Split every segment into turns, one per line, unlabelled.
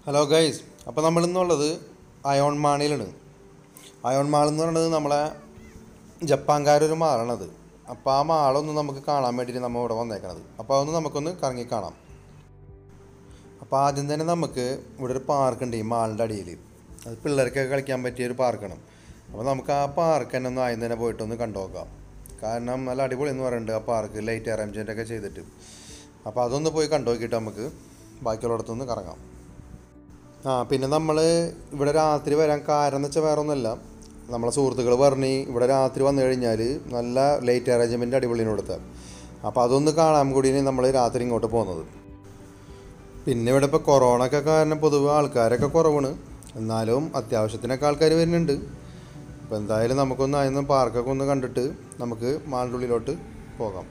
Hello guys അപ്പോൾ നമ്മൾ ഇന്നുള്ളത് അയോൺ മാണിയിലാണ് അയോൺ മാൾ എന്ന് പറയുന്നത് നമ്മളെ ജപ്പാൻകാരൊരു മാളാണത് അപ്പോൾ ആ മാളൊന്ന് നമുക്ക് കാണാൻ വേണ്ടിയിട്ട് നമ്മൾ ഇവിടെ വന്നേക്കണത് അപ്പോൾ അതൊന്ന് നമുക്കൊന്ന് കറങ്ങി കാണാം അപ്പോൾ ആദ്യം തന്നെ നമുക്ക് ഇവിടെ ഒരു പാർക്ക് ഉണ്ട് ഈ മാളിൻ്റെ അടിയിൽ അത് പിള്ളേർക്കൊക്കെ കളിക്കാൻ പറ്റിയ ഒരു പാർക്കാണ് അപ്പോൾ നമുക്ക് ആ പാർക്ക് തന്നെ ഒന്ന് ആദ്യം തന്നെ പോയിട്ടൊന്ന് കണ്ടു നോക്കാം കാരണം നല്ല അടിപൊളി എന്ന് പറയുന്നുണ്ട് ആ പാർക്ക് ലൈറ്റ് അറേഞ്ച്മെൻ്റ് ഒക്കെ ചെയ്തിട്ട് അപ്പോൾ അതൊന്ന് പോയി കണ്ടു നോക്കിയിട്ട് നമുക്ക് ബാക്കിയുള്ളിടത്തൊന്ന് കറങ്ങാം ആ പിന്നെ നമ്മൾ ഇവിടെ രാത്രി വരാൻ കാരണം എന്ന് വെച്ചാൽ വേറെ ഒന്നുമല്ല നമ്മളെ സുഹൃത്തുക്കൾ പറഞ്ഞ് ഇവിടെ രാത്രി വന്നു കഴിഞ്ഞാൽ നല്ല ലൈറ്റ് അറേഞ്ച്മെൻറ്റ് അടിപൊളിയാണ് ഇവിടുത്തെ അപ്പോൾ അതൊന്ന് കാണാൻ കൂടിയാണ് നമ്മൾ രാത്രി ഇങ്ങോട്ട് പോകുന്നത് പിന്നെ ഇവിടെ ഇപ്പോൾ കൊറോണ ഒക്കെ കാരണം പൊതുവെ ആൾക്കാരൊക്കെ കുറവാണ് എന്നാലും അത്യാവശ്യത്തിനൊക്കെ ആൾക്കാർ വരുന്നുണ്ട് അപ്പോൾ എന്തായാലും നമുക്കൊന്ന് അതിന് പാർക്കൊക്കെ ഒന്ന് കണ്ടിട്ട് നമുക്ക് മാളിൻ്റെ ഉള്ളിലോട്ട് പോകാം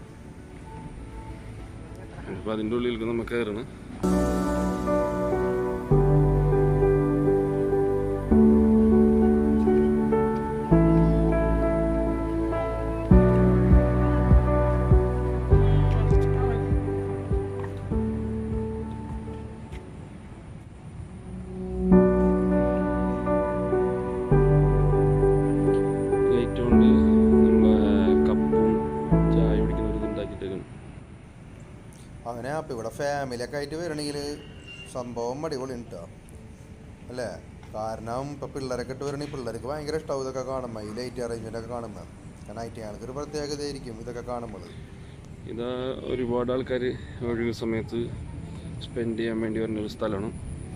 ഇപ്പം അതിൻ്റെ ഉള്ളിലേക്ക് നമുക്ക് കയറണം ലൈറ്റ് കൊണ്ട് നമ്മളെ കപ്പും ചായ കുടിക്കുന്ന ഒരു ഇതുണ്ടാക്കിയിട്ടേക്കാണ്
അങ്ങനെ അപ്പോൾ ഇവിടെ ഫാമിലിയൊക്കെ ആയിട്ട് വരണമെങ്കിൽ സംഭവം അടിപൊളി കേട്ടോ അല്ലേ കാരണം ഇപ്പോൾ പിള്ളേരൊക്കെ ഇട്ട് വരണമെങ്കിൽ പിള്ളേർക്ക് ഭയങ്കര ഇഷ്ടമാവും ഇതൊക്കെ കാണുമ്പോൾ ഈ ലൈറ്റ് അറേഞ്ച്മെൻ്റ് ഒക്കെ കാണുമ്പോൾ കാരണം ഐറ്റിയാൾക്ക് ഒരു പ്രത്യേകതയായിരിക്കും ഇതൊക്കെ കാണുമ്പോൾ
ഇതാ ഒരുപാട് ആൾക്കാർ ഒഴിവ് സമയത്ത് സ്പെൻഡ് ചെയ്യാൻ വേണ്ടി വരുന്ന ഒരു സ്ഥലമാണ്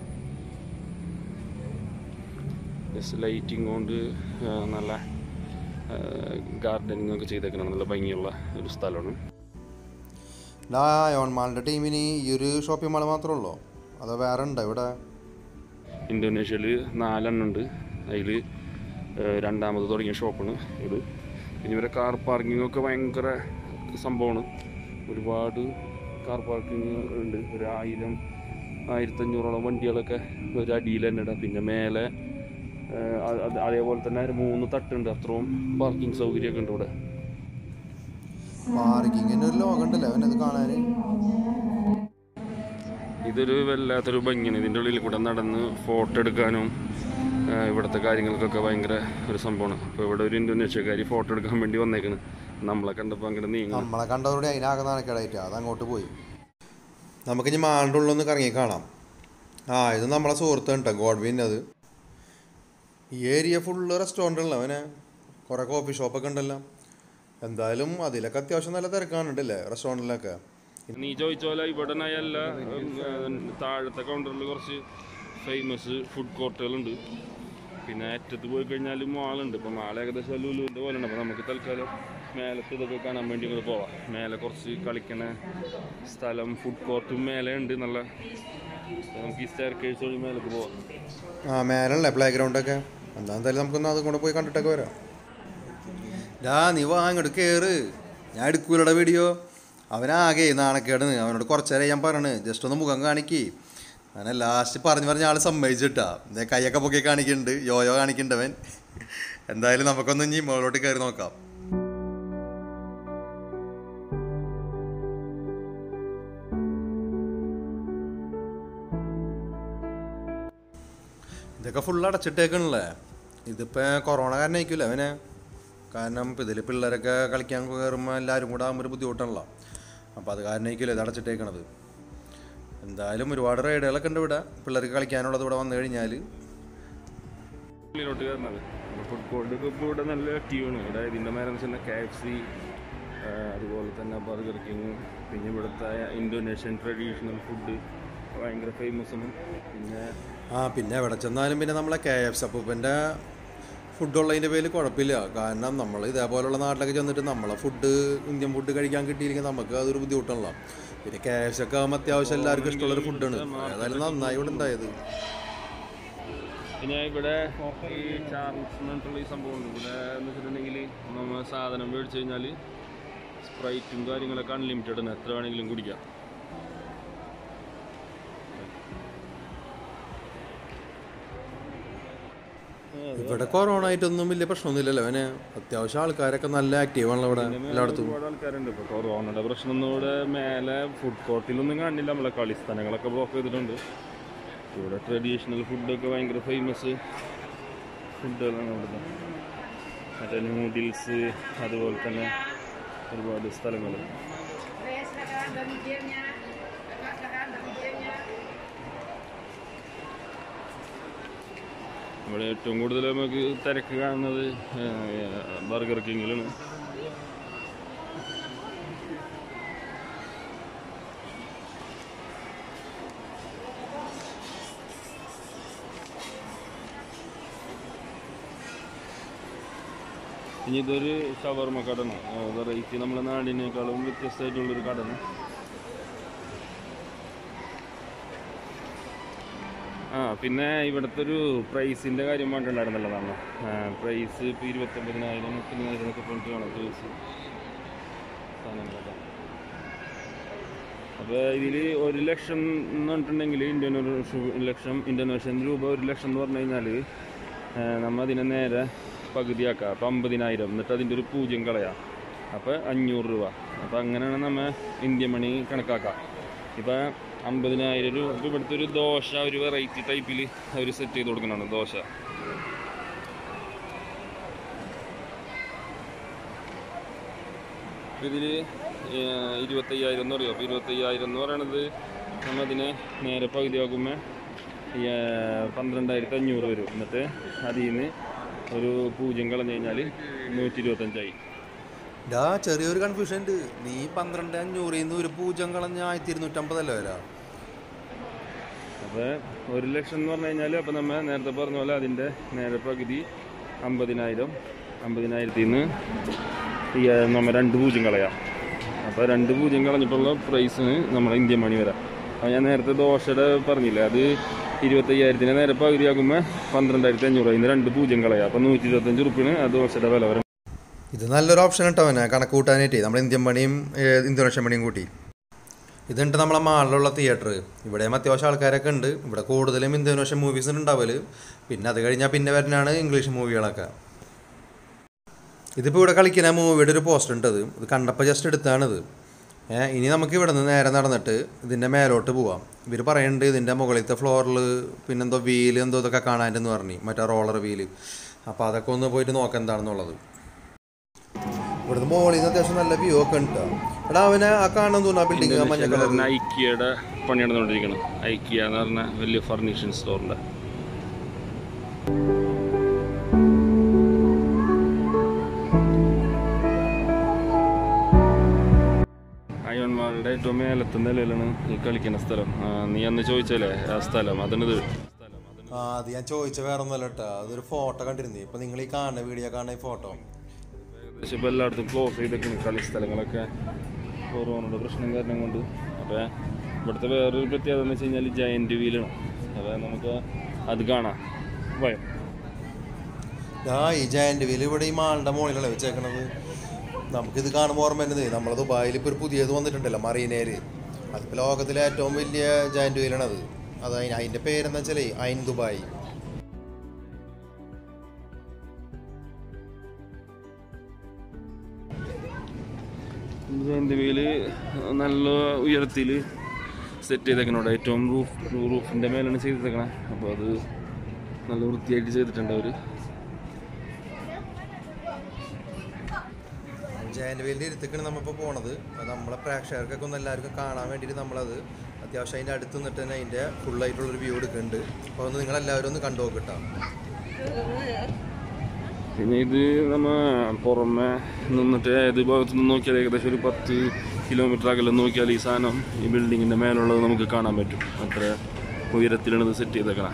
ലൈറ്റിംഗ് കൊണ്ട് ആ, നല്ല ഗാർഡനിങ് ഒക്കെ ചെയ്തേക്കണം നല്ല ഭംഗിയുള്ള ഒരു സ്ഥലമാണ്
ആ അയോൺ മാളിൻ്റെ ടീമിന് ഈ ഒരു ഷോപ്പിംഗ് മാൾ മാത്രമേ ഉള്ളൂ അതോ വേറെ ഉണ്ടോ ഇവിടെ
ഇന്തോനേഷ്യയിൽ നാലെണ്ണം ഉണ്ട് അതിൽ രണ്ടാമത് തുടങ്ങിയ ഷോപ്പാണ് ഇത് പിന്നെ ഇവരെ കാർ പാർക്കിംഗ് ഒക്കെ ഭയങ്കര സംഭവമാണ് ഒരുപാട് കാർ പാർക്കിംഗ് ഉണ്ട് ഒരു ആയിരം ആയിരത്തഞ്ഞൂറോളം വണ്ടികളൊക്കെ ഒരു അടിയിൽ തന്നെ ഇടാം പിന്നെ മേലെ ആ, അത് അത് അതേപോലെ തന്നെ ഒരു മൂന്ന് തട്ടുണ്ട് അത്രയും പാർക്കിംഗ് സൗകര്യമൊക്കെ ഉണ്ട് ഇവിടെ
പാർക്കിങ്ങിൻ്റെ ഒരു ലോകം ഉണ്ടല്ലോ അവനത് കാണാൻ
ഇതൊരു വല്ലാത്തൊരു ഭംഗിയാണ് ഇതിൻ്റെ ഉള്ളിൽ കൂടെ നടന്ന് ഫോട്ടോ എടുക്കാനും ആ, ഇവിടുത്തെ കാര്യങ്ങൾക്കൊക്കെ ഭയങ്കര ഒരു സംഭവമാണ് അപ്പോൾ ഇവിടെ ഒരു ഇന്തോനേഷ്യക്കാരി ഫോട്ടോ എടുക്കാൻ വേണ്ടി വന്നേക്കണ് നമ്മളെ കണ്ടപ്പോൾ അങ്ങനെ നീങ്ങണം
നമ്മളെ കണ്ടതോടെ അതിനാകെ നാണക്കേടായിട്ട് അത് അങ്ങോട്ട് പോയി നമുക്കിനി മാളിൻ്റെ ഉള്ളൊന്ന് കറങ്ങി കാണാം ആ ഇത് നമ്മളെ സുഹൃത്ത് കേട്ടോ ഗോഡ്വിൻ അത് ഈ ഏരിയ ഫുള്ള് റെസ്റ്റോറൻ്റ് അവനെ കുറേ കോഫി ഷോപ്പൊക്കെ ഉണ്ടല്ലോ എന്തായാലും അതിലൊക്കെ അത്യാവശ്യം നല്ല തിരക്കാണുണ്ടല്ലേ റെസ്റ്റോറൻറ്റിലൊക്കെ
നീ ചോദിച്ച പോലെ ഇവിടെ അല്ല താഴത്തെ കൗണ്ടറിൽ കുറച്ച് ഫേമസ് ഫുഡ് കോർട്ടുകളുണ്ട് പിന്നെ അറ്റത്ത് പോയി കഴിഞ്ഞാൽ മാളുണ്ട് ഇപ്പോൾ മാൾ ഏകദേശം ലുലുവിൻ്റെ പോലെ ഉണ്ട് അപ്പോൾ നമുക്ക് തൽക്കാലം മേലത്ത് ഇതൊക്കെ കാണാൻ വേണ്ടി ഇങ്ങോട്ട് പോവാം മേലെ കുറച്ച് കളിക്കണ സ്ഥലം ഫുഡ് കോർട്ടും മേലെ ഉണ്ട് നല്ല അപ്പോൾ നമുക്ക് ഈ സ്റ്റെയർ കേസ് വഴി മേലേക്ക് പോവാം
ആ മേലല്ലേ പ്ലേ ഗ്രൗണ്ടൊക്കെ എന്താ എന്തായാലും നമുക്കൊന്ന് അതും കൂടെ പോയി കണ്ടിട്ടൊക്കെ വരാം ഡാ നീ വാ ഇങ്ങോട്ട് കയറ് ഞാൻ എടുക്കൂലടെ വീഡിയോ അവനാകെ നാണക്കേടാണ് അവനോട് കുറച്ച് നേരം ഞാൻ പറയണ് ജസ്റ്റ് ഒന്ന് മുഖം കാണിക്ക് അങ്ങനെ ലാസ്റ്റ് പറഞ്ഞു പറഞ്ഞ ആൾ സമ്മതിച്ചിട്ടാ ദേ കൈയൊക്കെ പൊക്കി കാണിക്കുന്നുണ്ട് യോയോ കാണിക്കുന്നുണ്ട് അവൻ എന്തായാലും നമുക്കൊന്ന് ഇനി മുകളിലോട്ട് കയറി നോക്കാം ഇതൊക്കെ ഫുൾ അടച്ചിട്ടേക്കണല്ലേ ഇതിപ്പോൾ കൊറോണ കാരണം ആയിരിക്കില്ല അവനെ കാരണം ഇപ്പം ഇതിൽ പിള്ളേരൊക്കെ കളിക്കാൻ കയറുമ്പോൾ എല്ലാവരും കൂടെ ആകുമ്പോൾ ഒരു ബുദ്ധിമുട്ടാണല്ലോ അപ്പോൾ അത് കാരണം ആയിരിക്കില്ല ഇത് അടച്ചിട്ടേക്കണത് എന്തായാലും ഒരുപാട് റൈഡുകളൊക്കെ ഉണ്ട് ഇവിടെ പിള്ളേർക്ക് കളിക്കാനുള്ളത് ഇവിടെ വന്നു കഴിഞ്ഞാൽ
ഉള്ളിലോട്ട് കയറുന്നത് ഫുഡ് കോർട്ടൊക്കെ ഇപ്പോൾ ഇവിടെ നല്ല ആക്റ്റീവാണ് ഇവിടെ ഇതിൻ്റെ മേലെ വെച്ചാൽ കെ എഫ് സി അതുപോലെ തന്നെ ബർഗർ കിങ് പിന്നെ ഇവിടുത്തെ ഇന്തോനേഷ്യൻ ട്രഡീഷണൽ ഫുഡ് ഭയങ്കര ഫേമസ് ആണ് പിന്നെ
ആ പിന്നെ എവിടെ ചെന്നാലും പിന്നെ നമ്മളെ കെ എഫ് സപ്പൂപ്പൻ്റെ ഫുഡുള്ളതിൻ്റെ പേരിൽ കുഴപ്പമില്ല കാരണം നമ്മൾ ഇതേപോലുള്ള നാട്ടിലൊക്കെ ചെന്നിട്ട് നമ്മളെ ഫുഡ് ഇന്ത്യൻ ഫുഡ് കഴിക്കാൻ കിട്ടിയില്ലെങ്കിൽ നമുക്ക് അതൊരു ബുദ്ധിമുട്ടാണല്ലോ പിന്നെ കെ എഫ് സി ഒക്കെ ആകുമ്പോൾ അത്യാവശ്യം എല്ലാവർക്കും ഇഷ്ടമുള്ളൊരു ഫുഡാണ് ഏതായാലും നന്നായി ഇവിടെ ഉണ്ടായത്
പിന്നെ ഇവിടെ ഈ ചാർൽസ് എന്ന് പറഞ്ഞിട്ടുള്ള ഈ സംഭവം ഉണ്ട് ഇവിടെ എന്ന് വെച്ചിട്ടുണ്ടെങ്കിൽ നമ്മൾ സാധനം മേടിച്ച് കഴിഞ്ഞാൽ സ്പ്രൈറ്റും കാര്യങ്ങളൊക്കെ അൺലിമിറ്റഡ് ആണ് എത്ര വേണമെങ്കിലും കുടിക്കാം
ഇവിടെ കൊറോണ ആയിട്ടൊന്നും വലിയ പ്രശ്നമൊന്നുമില്ലല്ലോ അവന് അത്യാവശ്യം ആൾക്കാരൊക്കെ നല്ല ആക്റ്റീവാണല്ലോ ഇവിടെ എല്ലായിടത്തും
ഒരുപാട് ആൾക്കാരുണ്ട് ഇപ്പോൾ കൊറോണയുടെ പ്രശ്നമൊന്നും ഇവിടെ മേലെ ഫുഡ് കോർട്ടിലൊന്നും കാണില്ല നമ്മളെ കളിസ്ഥലങ്ങളൊക്കെ ബ്ലോക്ക് ചെയ്തിട്ടുണ്ട് ഇവിടെ ട്രഡീഷണൽ ഫുഡൊക്കെ ഭയങ്കര ഫേമസ് ഫുഡുകളാണ് ഇവിടുത്തെ മറ്റേ നൂഡിൽസ് അതുപോലെ തന്നെ ഒരുപാട് സ്ഥലങ്ങൾ
Restoran dan hijaunya, restoran dan hijaunya.
ഇവിടെ ഏറ്റവും കൂടുതൽ നമുക്ക് തിരക്ക് കാണുന്നത് ബർഗർ കിങ്ങിലാണ് ഇനി ഇതൊരു ഷവർമ കടന വെറൈറ്റി നമ്മുടെ നാടിനേക്കാളും വ്യത്യസ്തമായിട്ടുള്ളൊരു കടന ആ പിന്നെ ഇവിടുത്തെ ഒരു പ്രൈസിൻ്റെ കാര്യം പറഞ്ഞിട്ടുണ്ടായിരുന്നല്ലോ നമ്മൾ പ്രൈസ് ഇപ്പോൾ ഇരുപത്തൊമ്പതിനായിരം മുപ്പതിനായിരം എന്നൊക്കെ പറഞ്ഞിട്ട് വേണം പ്രൈസ് സാധനങ്ങളൊക്കെ അപ്പോൾ ഇതിൽ ഒരു ലക്ഷം എന്ന് പറഞ്ഞിട്ടുണ്ടെങ്കിൽ ഇന്ത്യൻ ഒരു ഷു- ലക്ഷം ഇന്തോനേഷ്യൻ രൂപ ഒരു ലക്ഷം എന്ന് പറഞ്ഞു കഴിഞ്ഞാൽ നമ്മൾ അതിനെ നേരെ പകുതിയാക്കുക അപ്പോൾ അമ്പതിനായിരം എന്നിട്ട് അതിൻ്റെ ഒരു പൂജ്യം കളയാം അപ്പോൾ അഞ്ഞൂറ് രൂപ അപ്പോൾ അങ്ങനെയാണ് നമ്മൾ ഇന്ത്യൻ മണി കണക്കാക്കുക ഇപ്പോൾ അമ്പതിനായിരം രൂപ ഇപ്പോൾ ഇവിടുത്തെ ഒരു ദോശ ഒരു വെറൈറ്റി ടൈപ്പിൽ അവർ സെറ്റ് ചെയ്ത് കൊടുക്കുന്നതാണ് ദോശ ഇതിൽ ഇരുപത്തയ്യായിരം എന്ന് പറയുമോ അപ്പോൾ ഇരുപത്തയ്യായിരം എന്ന് പറയണത് നമ്മൾ അതിനെ നേരെ പകുതിയാക്കുമ്പോൾ പന്ത്രണ്ടായിരത്തി അഞ്ഞൂറ് വരും എന്നിട്ട് അതിൽ നിന്ന് ഒരു പൂജ്യം കളഞ്ഞു കഴിഞ്ഞാൽ നൂറ്റി ഇരുപത്തഞ്ചായി
ഡാ ചെറിയൊരു കൺഫ്യൂഷൻ ഉണ്ട് നീ പന്ത്രണ്ട് അഞ്ഞൂറിൽ നിന്ന് ഒരു പൂജ്യം കളഞ്ഞ ആയിരത്തി ഇരുന്നൂറ്റമ്പതല്ലേ വരാ
അപ്പോൾ ഒരു ലക്ഷം എന്ന് പറഞ്ഞു കഴിഞ്ഞാൽ അപ്പോൾ നമ്മൾ നേരത്തെ പറഞ്ഞ പോലെ അതിൻ്റെ നേരെ പകുതി അമ്പതിനായിരം അമ്പതിനായിരത്തിൽ നിന്ന് ഈ ആ, നമ്മൾ രണ്ട് പൂജ്യം കളയാം അപ്പോൾ രണ്ട് പൂജ്യം കളഞ്ഞിട്ടുള്ള പ്രൈസിന് നമ്മുടെ ഇന്ത്യൻ മണി വരാം അപ്പോൾ ഞാൻ നേരത്തെ ദോശയുടെ പറഞ്ഞില്ലേ അത് ഇരുപത്തയ്യായിരത്തിന് നേരെ പകുതിയാകുമ്പോൾ പന്ത്രണ്ടായിരത്തി അഞ്ഞൂറ് അതിന് രണ്ട് പൂജ്യം കളയാം അപ്പോൾ നൂറ്റി ഇരുപത്തഞ്ച് റുപ്യാണ് ആ ദോശയുടെ വില വരും
ഇത് നല്ലൊരു ഓപ്ഷൻ കേട്ടോ അവനെ കണക്ക് കൂട്ടാനായിട്ട് നമ്മുടെ ഇന്ത്യൻ മണിയും ഏഹ്, ഇന്തോനേഷ്യൻ മണിയും കൂട്ടി ഇതുണ്ട് നമ്മളെ മാളിലുള്ള തിയേറ്റർ ഇവിടെയും അത്യാവശ്യം ആൾക്കാരൊക്കെ ഉണ്ട് ഇവിടെ കൂടുതലും ഇന്തോനേഷ്യൻ മൂവീസ് ഉണ്ടാവല് പിന്നെ അത് കഴിഞ്ഞാൽ പിന്നെ വരുന്നതാണ് ഇംഗ്ലീഷ് മൂവികളൊക്കെ ഇതിപ്പോൾ ഇവിടെ കളിക്കുന്ന മൂവിയുടെ ഒരു പോസ്റ്റർ ഉണ്ട് അത് ഇത് കണ്ടപ്പോൾ ജസ്റ്റ് എടുത്താണിത് ഏഹ് ഇനി നമുക്ക് ഇവിടെ നിന്ന് നേരെ നടന്നിട്ട് ഇതിൻ്റെ മേലോട്ട് പോവാം ഇവർ പറയുന്നുണ്ട് ഇതിൻ്റെ മുകളിലത്തെ ഫ്ലോറിൽ പിന്നെന്തോ വീല് എന്തോ ഇതൊക്കെ കാണാനെന്ന് പറഞ്ഞു മറ്റേ റോളർ വീല് അപ്പോൾ അതൊക്കെ ഒന്ന് പോയിട്ട് നോക്കാം എന്താണെന്നുള്ളത് ഇവിടുന്ന് മോളിൽ നിന്ന് അത്യാവശ്യം നല്ല വ്യൂ ഒക്കെ ഉണ്ട് എടാ അവനെ ആ കാണാൻ തോന്നുന്നു ആ ബിൽഡിംഗ് മഞ്ഞ കളർ
ഐക്കിയയുടെ പണി നടന്നുകൊണ്ടിരിക്കണം ഐക്കിയ എന്ന് പറഞ്ഞ വലിയ ഫർണിഷിംഗ് സ്റ്റോറിൻ്റെ അയ്യന്മാരുടെ ഏറ്റവും മേലത്തെ നിലയിലാണ് ഈ കളിക്കുന്ന സ്ഥലം ആ, നീ അന്ന് ചോദിച്ചല്ലേ ആ സ്ഥലം അതിനിത് സ്ഥലം അതിന്
ആ അത് ഞാൻ ചോദിച്ച വേറെ ഒന്നല്ല കേട്ടോ അതൊരു ഫോട്ടോ കണ്ടിരുന്നു ഇപ്പൊ നിങ്ങൾ ഈ കാണുന്ന വീഡിയോ കാണുന്ന ഈ ഫോട്ടോ
ഏകദേശം ഇപ്പോൾ എല്ലായിടത്തും ക്ലോസ് ചെയ്തേക്കുന്നു കളി സ്ഥലങ്ങളൊക്കെ കൊറോണയുടെ പ്രശ്നം കാരണം കൊണ്ട് അപ്പോൾ ഇവിടുത്തെ വേറൊരു പ്രത്യേകത എന്ന് വെച്ച് കഴിഞ്ഞാൽ ജയൻറ്റ് വീലാണ് അപ്പോൾ നമുക്ക് അത് കാണാം ഭയം
ആ ഈ ജയന്റ് വീല് ഇവിടെ ഈ മാളിന്റെ മുകളിലല്ലേ വെച്ചേക്കണത് നമുക്കിത് കാണുമ്പോൾ ഓർമ്മ വരുന്നത് നമ്മളെ ദുബായിൽ ഇപ്പോൾ ഒരു പുതിയത് വന്നിട്ടുണ്ടല്ലോ മറീനേര് അതിപ്പോൾ ലോകത്തിലെ ഏറ്റവും വലിയ ജയന്റ് വീലാണ് അത് അത് അതിന് അതിൻ്റെ പേരെന്താ വെച്ചാലേ ഐൻ ദുബായ്
ജയൻറ്റ് വീല് നല്ല ഉയരത്തിൽ സെറ്റ് ചെയ്തേക്കണോടെ ഏറ്റവും റൂഫ് റൂഫിൻ്റെ മേലാണ് ചെയ്തേക്കണേ അപ്പോൾ അത് നല്ല വൃത്തിയായിട്ട് ചെയ്തിട്ടുണ്ട് അവർ
ജയന്റ് വീലിൻ്റെ ഇരുത്തേക്കാണ് നമ്മളിപ്പോൾ പോണത് അത് നമ്മളെ പ്രേക്ഷകർക്കൊക്കെ ഒന്ന് എല്ലാവർക്കും കാണാൻ വേണ്ടിയിട്ട് നമ്മളത് അത്യാവശ്യം അതിൻ്റെ അടുത്ത് നിന്നിട്ട് തന്നെ അതിൻ്റെ ഫുള്ളായിട്ടുള്ളൊരു വ്യൂ എടുക്കുന്നുണ്ട് അപ്പോൾ ഒന്ന് നിങ്ങളെല്ലാവരും ഒന്ന് കണ്ടു നോക്കട്ടോ
പിന്നെ ഇത് നമ്മ പുറമെ നിന്നിട്ട് ഏത് ഭാഗത്ത് നിന്ന് നോക്കിയാൽ ഏകദേശം ഒരു പത്ത് കിലോമീറ്റർ അകലെ നോക്കിയാൽ ഈ സാധനം ഈ ബിൽഡിങ്ങിൻ്റെ മേലുള്ളത് നമുക്ക് കാണാൻ പറ്റും അത്ര ഉയരത്തിലാണ് ഇത് സെറ്റ് ചെയ്തേക്കണം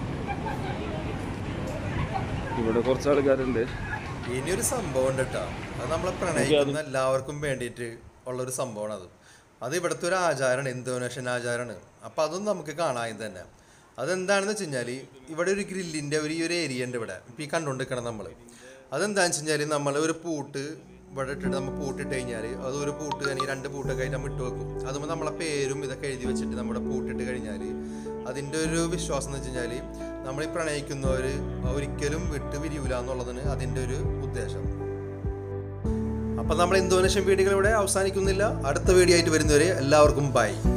ഇവിടെ കുറച്ച് ആൾക്കാരുണ്ട്
ഇനിയൊരു സംഭവം ഉണ്ട് കേട്ടോ അത് നമ്മളെ പ്രണയിക്കുന്ന എല്ലാവർക്കും വേണ്ടിയിട്ട് ഉള്ളൊരു സംഭവമാണ് അത് അത് ഇവിടുത്തെ ഒരു ആചാരമാണ് ഇന്തോനേഷ്യൻ ആചാരമാണ് അപ്പം അതൊന്നും നമുക്ക് കാണാൻ തന്നെ അതെന്താണെന്ന് വെച്ച് കഴിഞ്ഞാൽ ഇവിടെ ഒരു ഗ്രില്ലിൻ്റെ ഒരു ഈ ഒരു ഏരിയ ഉണ്ട് ഇവിടെ ഇപ്പം ഈ കണ്ടുകൊണ്ടിരിക്കണം നമ്മൾ അതെന്താണെന്ന് വെച്ച് കഴിഞ്ഞാൽ നമ്മൾ ഒരു പൂട്ട് ഇവിടെ ഇട്ടിട്ട് നമ്മൾ പൂട്ടിട്ട് കഴിഞ്ഞാൽ അത് ഒരു പൂട്ട് അല്ലെങ്കിൽ രണ്ട് പൂട്ടൊക്കെ ആയിട്ട് നമ്മൾ ഇട്ട് വെക്കും അതുമ്പോൾ നമ്മളെ പേരും ഇതൊക്കെ എഴുതി വെച്ചിട്ട് നമ്മുടെ പൂട്ടിട്ട് കഴിഞ്ഞാൽ അതിൻ്റെ ഒരു വിശ്വാസം എന്ന് വെച്ച് കഴിഞ്ഞാൽ നമ്മൾ ഈ പ്രണയിക്കുന്നവർ ഒരിക്കലും വിട്ട് പിരിയൂല എന്നുള്ളതാണ് അതിൻ്റെ ഒരു ഉദ്ദേശം അപ്പം നമ്മൾ ഇന്തോനേഷ്യൻ വീഡിയോകൾ ഇവിടെ അവസാനിക്കുന്നില്ല അടുത്ത വീഡിയോ ആയിട്ട് വരുന്നവരെ എല്ലാവർക്കും ബൈ